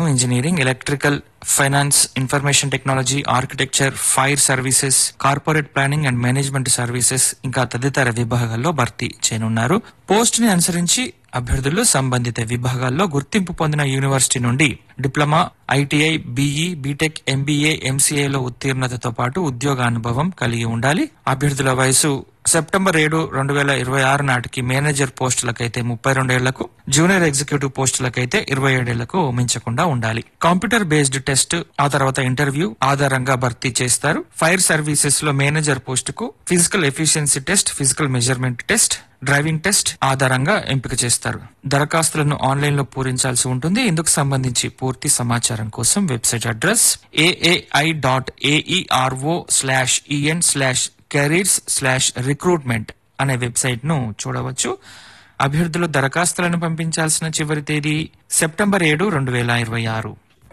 engineering electrical finance information technology architecture fire services corporate planning and management services ఇంకా తదితర విభాగాల్లో భర్తీ చేయనున్నారు పోస్ట్ ని అనుసరించి అభ్యర్థులు సంబంధిత విభాగాల్లో గుర్తింపు పొందిన యూనివర్సిటీ నుండి diploma ITI BE BTech MBA ఎంసీఏలో ఉత్తీర్ణతతో పాటు ఉద్యోగ అనుభవం కలిగి ఉండాలి అభ్యర్థుల వయసు సెప్టెంబర్ ఏడు రెండు వేల ఇరవై ఆరు నాటికి మేనేజర్ పోస్టులకైతే ముప్పై రెండేళ్లకు జూనియర్ ఎగ్జిక్యూటివ్ పోస్టులకైతే ఇరవై ఏడేళ్లకు మించకుండా ఉండాలి కంప్యూటర్ బేస్డ్ టెస్ట్ ఆ తర్వాత ఇంటర్వ్యూ ఆధారంగా భర్తీ చేస్తారు ఫైర్ సర్వీసెస్ లో మేనేజర్ పోస్టుకు physical efficiency test physical measurement test driving test ఆధారంగా ఎంపిక చేస్తారు దరఖాస్తులను ఆన్లైన్ లో పూరించాల్సి ఉంటుంది ఇందుకు సంబంధించి పూర్తి సమాచారం కోసం website address AAI dot AERO slash EN slash careers slash recruitment అనే వెబ్సైట్ ను చూడవచ్చు అభ్యర్థులు దరఖాస్తులను పంపించాల్సిన చివరి తేదీ సెప్టెంబర్ ఏడు రెండు వేల ఇరవై ఆరు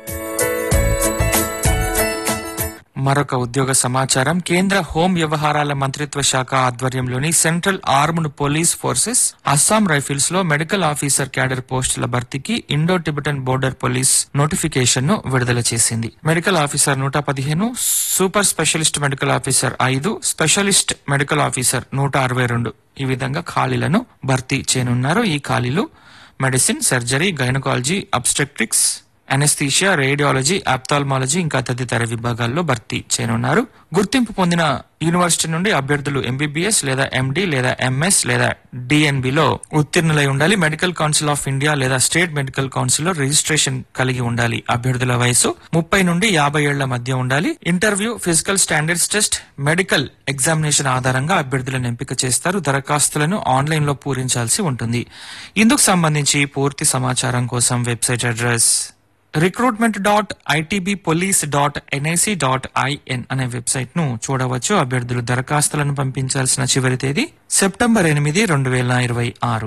మరొక ఉద్యోగ సమాచారం కేంద్ర హోం వ్యవహారాల మంత్రిత్వ శాఖ ఆధ్వర్యంలోని central armed police forces Assam rifles లో మెడికల్ ఆఫీసర్ క్యాడర్ పోస్టుల భర్తీకి Indo Tibetan border police notification ను విడుదల చేసింది మెడికల్ ఆఫీసర్ నూట పదిహేను సూపర్ స్పెషలిస్ట్ మెడికల్ ఆఫీసర్ ఐదు స్పెషలిస్ట్ మెడికల్ ఆఫీసర్ నూట అరవై రెండు ఈ విధంగా ఖాళీలను భర్తీ చేయనున్నారు ఈ ఖాళీలు medicine surgery gynaecology obstetrics anaesthesia radiology ophthalmology ఇంకా తదితర విభాగాల్లో భర్తీ చేయనున్నారు గుర్తింపు పొందిన యూనివర్సిటీ నుండి అభ్యర్థులు ఎంబీబీఎస్ లేదా ఎండి లేదా ఎంఎస్ లేదా డిఎన్బి లో ఉత్తీర్ణులై ఉండాలి మెడికల్ కౌన్సిల్ ఆఫ్ ఇండియా లేదా స్టేట్ మెడికల్ కౌన్సిల్ లో రిజిస్ట్రేషన్ కలిగి ఉండాలి అభ్యర్థుల వయసు ముప్పై నుండి యాభై ఏళ్ల మధ్య ఉండాలి interview physical standards test medical examination ఆధారంగా అభ్యర్థులను ఎంపిక చేస్తారు దరఖాస్తులను ఆన్లైన్ లో పూరించాల్సి ఉంటుంది ఇందుకు సంబంధించి పూర్తి సమాచారం కోసం website address recruitment dot ITB police dot NIC dot IN అనే వెబ్సైట్ ను చూడవచ్చు అభ్యర్థులు దరఖాస్తులను పంపించాల్సిన చివరి తేదీ సెప్టెంబర్ ఎనిమిది రెండు వేల ఇరవై ఆరు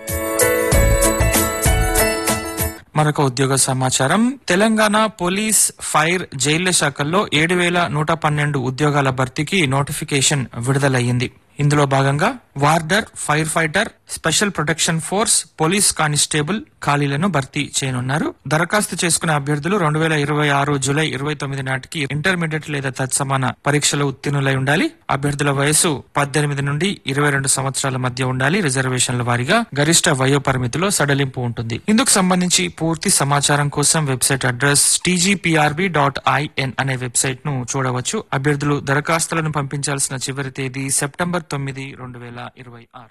మరొక ఉద్యోగ సమాచారం తెలంగాణ పోలీస్ ఫైర్ జైళ్ల శాఖల్లో ఏడు వేల నూట పన్నెండు ఉద్యోగాల భర్తీకి నోటిఫికేషన్ విడుదలయ్యింది ఇందులో భాగంగా warder firefighter special protection force police constable ఖాళీలను భర్తీ చేయనున్నారు దరఖాస్తు చేసుకునే అభ్యర్థులు రెండు వేల ఇరవై ఆరు జూలై ఇరవై తొమ్మిది నాటికి ఇంటర్మీడియట్ లేదా తత్సమాన పరీక్షలో ఉత్తీర్ణులై ఉండాలి అభ్యర్థుల వయసు పద్దెనిమిది నుండి ఇరవై రెండు సంవత్సరాల మధ్య ఉండాలి రిజర్వేషన్ల వారీగా గరిష్ట వయో పరిమితిలో సడలింపు ఉంటుంది ఇందుకు సంబంధించి పూర్తి సమాచారం కోసం website address TGPRB dot IN అనే వెబ్సైట్ ను చూడవచ్చు అభ్యర్థులు దరఖాస్తులను పంపించాల్సిన చివరి తేదీ సెప్టెంబర్ తొమ్మిది రెండు వేల ఇరవై ఆరు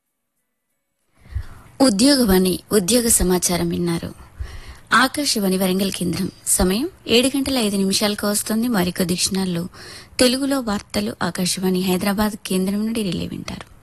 ఉద్యోగవాణి ఉద్యోగ సమాచారం విన్నారు ఆకాశవాణి వరంగల్ కేంద్రం సమయం ఏడు గంటల ఐదు నిమిషాలకు వస్తుంది మరికొద్ది క్షణాల్లో తెలుగులో వార్తలు ఆకాశవాణి హైదరాబాద్ కేంద్రం నుండి రిలే వింటారు